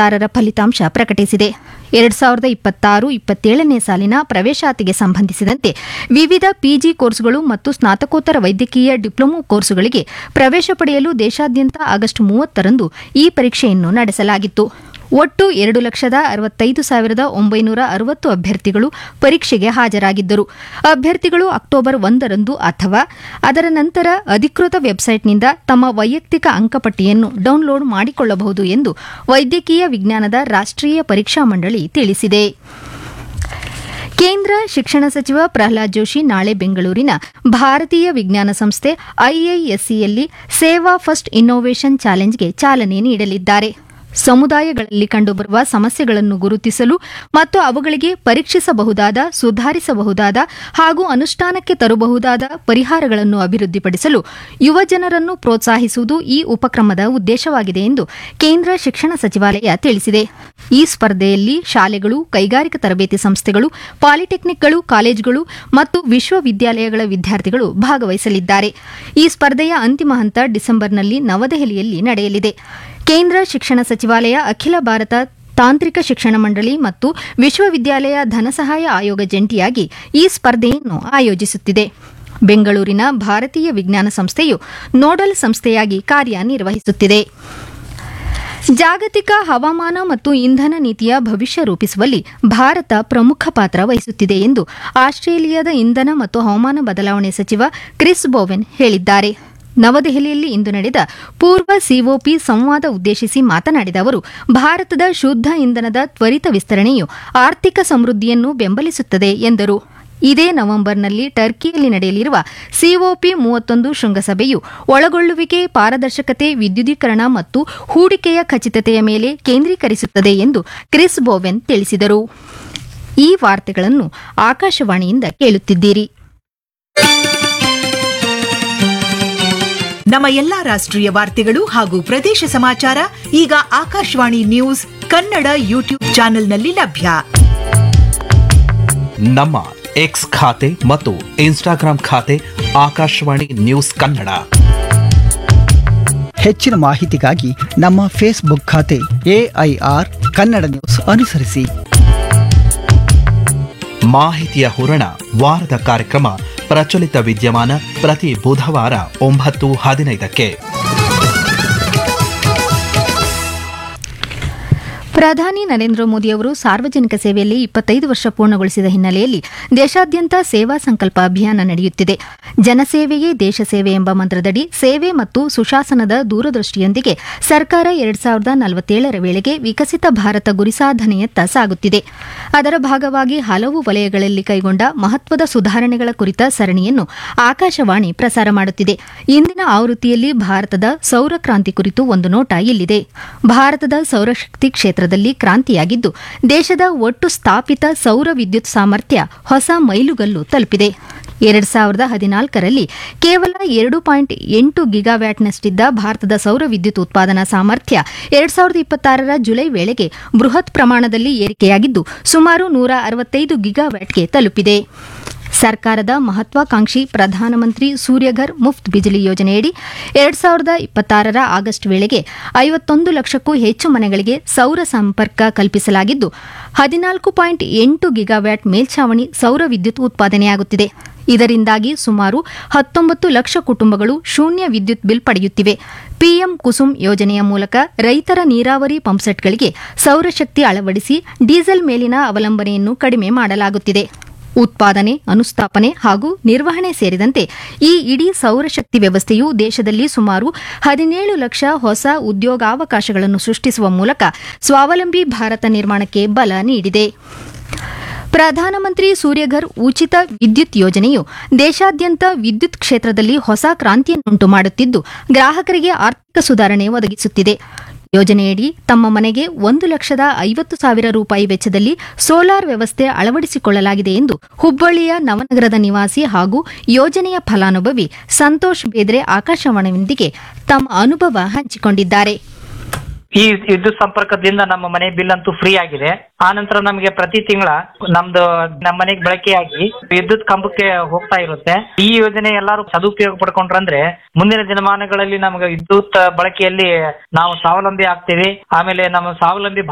ಇಪ್ಪತ್ತಾರರ ಫಲಿತಾಂಶ ಪ್ರಕಟಿಸಿದೆ ಎರಡ್ ಸಾವಿರದ ಇಪ್ಪತ್ತಾರು ಇಪ್ಪತ್ತೇಳನೇ ಸಾಲಿನ ಪ್ರವೇಶಾತಿಗೆ ಸಂಬಂಧಿಸಿದಂತೆ ವಿವಿಧ ಪಿಜಿ ಕೋರ್ಸ್ಗಳು ಮತ್ತು ಸ್ನಾತಕೋತ್ತರ ವೈದ್ಯಕೀಯ ಡಿಪ್ಲೊಮೊ ಕೋರ್ಸುಗಳಿಗೆ ಪ್ರವೇಶ ಪಡೆಯಲು ದೇಶಾದ್ಯಂತ ಆಗಸ್ಟ್ ಮೂವತ್ತರಂದು ಈ ಪರೀಕ್ಷೆಯನ್ನು ನಡೆಸಲಾಗಿತ್ತು ಒಟ್ಟು ಎರಡು ಲಕ್ಷದ ಅರವತ್ತೈದು ಸಾವಿರದ ಒಂಬೈನೂರ ಅರವತ್ತು ಅಭ್ಯರ್ಥಿಗಳು ಪರೀಕ್ಷೆಗೆ ಹಾಜರಾಗಿದ್ದರು ಅಭ್ಯರ್ಥಿಗಳು ಅಕ್ಟೋಬರ್ ಒಂದರಂದು ಅಥವಾ ಅದರ ನಂತರ ಅಧಿಕೃತ ವೆಬ್ಸೈಟ್ನಿಂದ ತಮ್ಮ ವೈಯಕ್ತಿಕ ಅಂಕಪಟ್ಟಿಯನ್ನು ಡೌನ್ಲೋಡ್ ಮಾಡಿಕೊಳ್ಳಬಹುದು ಎಂದು ವೈದ್ಯಕೀಯ ವಿಜ್ಞಾನದ ರಾಷ್ಟ್ರೀಯ ಪರೀಕ್ಷಾ ಮಂಡಳಿ ತಿಳಿಸಿದೆ ಕೇಂದ್ರ ಶಿಕ್ಷಣ ಸಚಿವ ಪ್ರಹ್ಲಾದ್ ಜೋಶಿ ನಾಳೆ ಬೆಂಗಳೂರಿನ ಭಾರತೀಯ ವಿಜ್ಞಾನ ಸಂಸ್ಥೆ ಐಐಎಸ್ಸಿಯಲ್ಲಿ ಸೇವಾ ಫಸ್ಟ್ ಇನ್ನೋವೇಷನ್ ಚಾಲೆಂಜ್ಗೆ ಚಾಲನೆ ನೀಡಲಿದ್ದಾರೆ ಸಮುದಾಯಗಳಲ್ಲಿ ಕಂಡುಬರುವ ಸಮಸ್ಯೆಗಳನ್ನು ಗುರುತಿಸಲು ಮತ್ತು ಅವುಗಳಿಗೆ ಪರೀಕ್ಷಿಸಬಹುದಾದ ಸುಧಾರಿಸಬಹುದಾದ ಹಾಗೂ ಅನುಷ್ಠಾನಕ್ಕೆ ತರಬಹುದಾದ ಪರಿಹಾರಗಳನ್ನು ಅಭಿವೃದ್ಧಿಪಡಿಸಲು ಯುವ ಜನರನ್ನು ಪ್ರೋತ್ಸಾಹಿಸುವುದು ಈ ಉಪಕ್ರಮದ ಉದ್ದೇಶವಾಗಿದೆ ಎಂದು ಕೇಂದ್ರ ಶಿಕ್ಷಣ ಸಚಿವಾಲಯ ತಿಳಿಸಿದೆ ಈ ಸ್ಪರ್ಧೆಯಲ್ಲಿ ಶಾಲೆಗಳು ಕೈಗಾರಿಕಾ ತರಬೇತಿ ಸಂಸ್ಥೆಗಳು ಪಾಲಿಟೆಕ್ನಿಕ್ಗಳು ಕಾಲೇಜುಗಳು ಮತ್ತು ವಿಶ್ವವಿದ್ಯಾಲಯಗಳ ವಿದ್ಯಾರ್ಥಿಗಳು ಭಾಗವಹಿಸಲಿದ್ದಾರೆ ಈ ಸ್ಪರ್ಧೆಯ ಅಂತಿಮ ಹಂತ ಡಿಸೆಂಬರ್ನಲ್ಲಿ ನವದೆಹಲಿಯಲ್ಲಿ ನಡೆಯಲಿದೆ ಕೇಂದ್ರ ಶಿಕ್ಷಣ ಸಚಿವಾಲಯ ಅಖಿಲ ಭಾರತ ತಾಂತ್ರಿಕ ಶಿಕ್ಷಣ ಮಂಡಳಿ ಮತ್ತು ವಿಶ್ವವಿದ್ಯಾಲಯ ಧನಸಹಾಯ ಆಯೋಗ ಜಂಟಿಯಾಗಿ ಈ ಸ್ಪರ್ಧೆಯನ್ನು ಆಯೋಜಿಸುತ್ತಿದೆ ಬೆಂಗಳೂರಿನ ಭಾರತೀಯ ವಿಜ್ಞಾನ ಸಂಸ್ಥೆಯು ನೋಡಲ್ ಸಂಸ್ಥೆಯಾಗಿ ಕಾರ್ಯನಿರ್ವಹಿಸುತ್ತಿದೆ ಜಾಗತಿಕ ಹವಾಮಾನ ಮತ್ತು ಇಂಧನ ನೀತಿಯ ಭವಿಷ್ಯ ರೂಪಿಸುವಲ್ಲಿ ಭಾರತ ಪ್ರಮುಖ ಪಾತ್ರ ವಹಿಸುತ್ತಿದೆ ಎಂದು ಆಸ್ಟ್ರೇಲಿಯಾದ ಇಂಧನ ಮತ್ತು ಹವಾಮಾನ ಬದಲಾವಣೆ ಸಚಿವ ಕ್ರಿಸ್ ಬೋವೆನ್ ಹೇಳಿದ್ದಾರೆ ನವದೆಹಲಿಯಲ್ಲಿ ಇಂದು ನಡೆದ ಪೂರ್ವ ಸಿಒಪಿ ಸಂವಾದ ಉದ್ದೇಶಿಸಿ ಮಾತನಾಡಿದ ಅವರು ಭಾರತದ ಶುದ್ಧ ಇಂಧನದ ತ್ವರಿತ ವಿಸ್ತರಣೆಯು ಆರ್ಥಿಕ ಸಮೃದ್ಧಿಯನ್ನು ಬೆಂಬಲಿಸುತ್ತದೆ ಎಂದರು ಇದೇ ನವೆಂಬರ್ನಲ್ಲಿ ಟರ್ಕಿಯಲ್ಲಿ ನಡೆಯಲಿರುವ ಸಿಒಪಿ ಮೂವತ್ತೊಂದು ಶೃಂಗಸಭೆಯು ಒಳಗೊಳ್ಳುವಿಕೆ ಪಾರದರ್ಶಕತೆ ವಿದ್ಯುದೀಕರಣ ಮತ್ತು ಹೂಡಿಕೆಯ ಖಚಿತತೆಯ ಮೇಲೆ ಕೇಂದ್ರೀಕರಿಸುತ್ತದೆ ಎಂದು ಕ್ರಿಸ್ ಬೋವೆನ್ ತಿಳಿಸಿದರು ಈ ವಾರ್ತೆಗಳನ್ನು ಆಕಾಶವಾಣಿಯಿಂದ ಕೇಳುತ್ತಿದ್ದೀರಿ ನಮ್ಮ ಎಲ್ಲಾ ರಾಷ್ಟ್ರೀಯ ವಾರ್ತೆಗಳು ಹಾಗೂ ಪ್ರದೇಶ ಸಮಾಚಾರ ಈಗ ಆಕಾಶವಾಣಿ ನ್ಯೂಸ್ ಕನ್ನಡ ಯೂಟ್ಯೂಬ್ ಚಾನೆಲ್ನಲ್ಲಿ ಲಭ್ಯ ನಮ್ಮ ಎಕ್ಸ್ ಖಾತೆ ಮತ್ತು ಇನ್ಸ್ಟಾಗ್ರಾಂ ಖಾತೆ ಆಕಾಶವಾಣಿ ನ್ಯೂಸ್ ಕನ್ನಡ ಹೆಚ್ಚಿನ ಮಾಹಿತಿಗಾಗಿ ನಮ್ಮ ಫೇಸ್ಬುಕ್ ಖಾತೆ ಎಐಆರ್ ಕನ್ನಡ ನ್ಯೂಸ್ ಅನುಸರಿಸಿ ಮಾಹಿತಿಯ ಹೂರಣ ವಾರದ ಕಾರ್ಯಕ್ರಮ ಪ್ರಚಲಿತ ವಿದ್ಯಮಾನ ಪ್ರತಿ ಬುಧವಾರ ಒಂಬತ್ತು ಹದಿನೈದಕ್ಕೆ ಪ್ರಧಾನಿ ನರೇಂದ್ರ ಮೋದಿ ಅವರು ಸಾರ್ವಜನಿಕ ಸೇವೆಯಲ್ಲಿ ಇಪ್ಪತ್ತೈದು ವರ್ಷ ಪೂರ್ಣಗೊಳಿಸಿದ ಹಿನ್ನೆಲೆಯಲ್ಲಿ ದೇಶಾದ್ಯಂತ ಸೇವಾ ಸಂಕಲ್ಪ ಅಭಿಯಾನ ನಡೆಯುತ್ತಿದೆ ಜನಸೇವೆಯೇ ದೇಶ ಸೇವೆ ಎಂಬ ಮಂತ್ರದಡಿ ಸೇವೆ ಮತ್ತು ಸುಶಾಸನದ ದೂರದೃಷ್ಟಿಯೊಂದಿಗೆ ಸರ್ಕಾರ ಎರಡ್ ಸಾವಿರದ ನಲವತ್ತೇಳರ ವೇಳೆಗೆ ವಿಕಸಿತ ಭಾರತ ಗುರಿ ಸಾಧನೆಯತ್ತ ಸಾಗುತ್ತಿದೆ ಅದರ ಭಾಗವಾಗಿ ಹಲವು ವಲಯಗಳಲ್ಲಿ ಕೈಗೊಂಡ ಮಹತ್ವದ ಸುಧಾರಣೆಗಳ ಕುರಿತ ಸರಣಿಯನ್ನು ಆಕಾಶವಾಣಿ ಪ್ರಸಾರ ಮಾಡುತ್ತಿದೆ ಇಂದಿನ ಆವೃತ್ತಿಯಲ್ಲಿ ಭಾರತದ ಸೌರ ಕ್ರಾಂತಿ ಕುರಿತು ಒಂದು ನೋಟ ಇಲ್ಲಿದೆ ಭಾರತದ ಸೌರಶಕ್ತಿ ಕ್ಷೇತ್ರದಲ್ಲಿ ಕ್ರಾಂತಿಯಾಗಿದ್ದು ದೇಶದ ಒಟ್ಟು ಸ್ಥಾಪಿತ ಸೌರ ವಿದ್ಯುತ್ ಸಾಮರ್ಥ್ಯ ಹೊಸ ಮೈಲುಗಲ್ಲು ತಲುಪಿದೆ ಎರಡ್ ಸಾವಿರದ ಹದಿನಾಲ್ಕರಲ್ಲಿ ಕೇವಲ ಎರಡು ಪಾಯಿಂಟ್ ಎಂಟು ಗಿಗಾವ್ಯಾಟ್ನಷ್ಟಿದ್ದ ಭಾರತದ ಸೌರ ವಿದ್ಯುತ್ ಉತ್ಪಾದನಾ ಸಾಮರ್ಥ್ಯ ಎರಡ್ ಸಾವಿರದ ಇಪ್ಪತ್ತಾರರ ಜುಲೈ ವೇಳೆಗೆ ಬೃಹತ್ ಪ್ರಮಾಣದಲ್ಲಿ ಏರಿಕೆಯಾಗಿದ್ದು ಸುಮಾರು ನೂರ ಅರವತ್ತೈದು ಗಿಗಾವ್ಯಾಟ್ಗೆ ತಲುಪಿದೆ ಸರ್ಕಾರದ ಮಹತ್ವಾಕಾಂಕ್ಷಿ ಪ್ರಧಾನಮಂತ್ರಿ ಸೂರ್ಯಘರ್ ಮುಫ್ತ್ ಬಿಜಿಲಿ ಯೋಜನೆಯಡಿ ಎರಡ್ ಸಾವಿರದ ಇಪ್ಪತ್ತಾರರ ಆಗಸ್ಟ್ ವೇಳೆಗೆ ಐವತ್ತೊಂದು ಲಕ್ಷಕ್ಕೂ ಹೆಚ್ಚು ಮನೆಗಳಿಗೆ ಸೌರ ಸಂಪರ್ಕ ಕಲ್ಪಿಸಲಾಗಿದ್ದು ಹದಿನಾಲ್ಕು ಪಾಯಿಂಟ್ ಎಂಟು ಗಿಗಾವ್ಯಾಟ್ ಮೇಲ್ಛಾವಣಿ ಸೌರ ವಿದ್ಯುತ್ ಉತ್ಪಾದನೆಯಾಗುತ್ತಿದೆ ಇದರಿಂದಾಗಿ ಸುಮಾರು ಹತ್ತೊಂಬತ್ತು ಲಕ್ಷ ಕುಟುಂಬಗಳು ಶೂನ್ಯ ವಿದ್ಯುತ್ ಬಿಲ್ ಪಡೆಯುತ್ತಿವೆ ಪಿಎಂ ಕುಸುಮ್ ಯೋಜನೆಯ ಮೂಲಕ ರೈತರ ನೀರಾವರಿ ಪಂಪ್ಸೆಟ್ಗಳಿಗೆ ಸೌರಶಕ್ತಿ ಅಳವಡಿಸಿ ಡೀಸೆಲ್ ಮೇಲಿನ ಅವಲಂಬನೆಯನ್ನು ಕಡಿಮೆ ಮಾಡಲಾಗುತ್ತಿದೆ ಉತ್ಪಾದನೆ ಅನುಸ್ಥಾಪನೆ ಹಾಗೂ ನಿರ್ವಹಣೆ ಸೇರಿದಂತೆ ಈ ಇಡೀ ಸೌರಶಕ್ತಿ ವ್ಯವಸ್ಥೆಯು ದೇಶದಲ್ಲಿ ಸುಮಾರು ಹದಿನೇಳು ಲಕ್ಷ ಹೊಸ ಉದ್ಯೋಗಾವಕಾಶಗಳನ್ನು ಸೃಷ್ಟಿಸುವ ಮೂಲಕ ಸ್ವಾವಲಂಬಿ ಭಾರತ ನಿರ್ಮಾಣಕ್ಕೆ ಬಲ ನೀಡಿದೆ ಪ್ರಧಾನಮಂತ್ರಿ ಸೂರ್ಯಘರ್ ಉಚಿತ ವಿದ್ಯುತ್ ಯೋಜನೆಯು ದೇಶಾದ್ಯಂತ ವಿದ್ಯುತ್ ಕ್ಷೇತ್ರದಲ್ಲಿ ಹೊಸ ಕ್ರಾಂತಿಯನ್ನುಂಟು ಮಾಡುತ್ತಿದ್ದು ಗ್ರಾಹಕರಿಗೆ ಆರ್ಥಿಕ ಸುಧಾರಣೆ ಒದಗಿಸುತ್ತಿದೆ ಯೋಜನೆಯಡಿ ತಮ್ಮ ಮನೆಗೆ ಒಂದು ಲಕ್ಷದ ಐವತ್ತು ಸಾವಿರ ರೂಪಾಯಿ ವೆಚ್ಚದಲ್ಲಿ ಸೋಲಾರ್ ವ್ಯವಸ್ಥೆ ಅಳವಡಿಸಿಕೊಳ್ಳಲಾಗಿದೆ ಎಂದು ಹುಬ್ಬಳ್ಳಿಯ ನವನಗರದ ನಿವಾಸಿ ಹಾಗೂ ಯೋಜನೆಯ ಫಲಾನುಭವಿ ಸಂತೋಷ್ ಬೇದ್ರೆ ಆಕಾಶವಾಣಿಯೊಂದಿಗೆ ತಮ್ಮ ಅನುಭವ ಹಂಚಿಕೊಂಡಿದ್ದಾರೆ ಈ ವಿದ್ಯುತ್ ಸಂಪರ್ಕದಿಂದ ನಮ್ಮ ಮನೆ ಬಿಲ್ ಅಂತೂ ಫ್ರೀ ಆಗಿದೆ ಆ ನಂತರ ನಮಗೆ ಪ್ರತಿ ತಿಂಗಳ ನಮ್ದು ನಮ್ಮ ಮನೆಗೆ ಬಳಕೆಯಾಗಿ ವಿದ್ಯುತ್ ಕಂಬಕ್ಕೆ ಹೋಗ್ತಾ ಇರುತ್ತೆ ಈ ಯೋಜನೆ ಎಲ್ಲರೂ ಸದುಪಯೋಗ ಪಡ್ಕೊಂಡ್ರಂದ್ರೆ ಮುಂದಿನ ದಿನಮಾನಗಳಲ್ಲಿ ನಮಗೆ ವಿದ್ಯುತ್ ಬಳಕೆಯಲ್ಲಿ ನಾವು ಸ್ವಾವಲಂಬಿ ಆಗ್ತೀವಿ ಆಮೇಲೆ ನಮ್ಮ ಸ್ವಾವಲಂಬಿ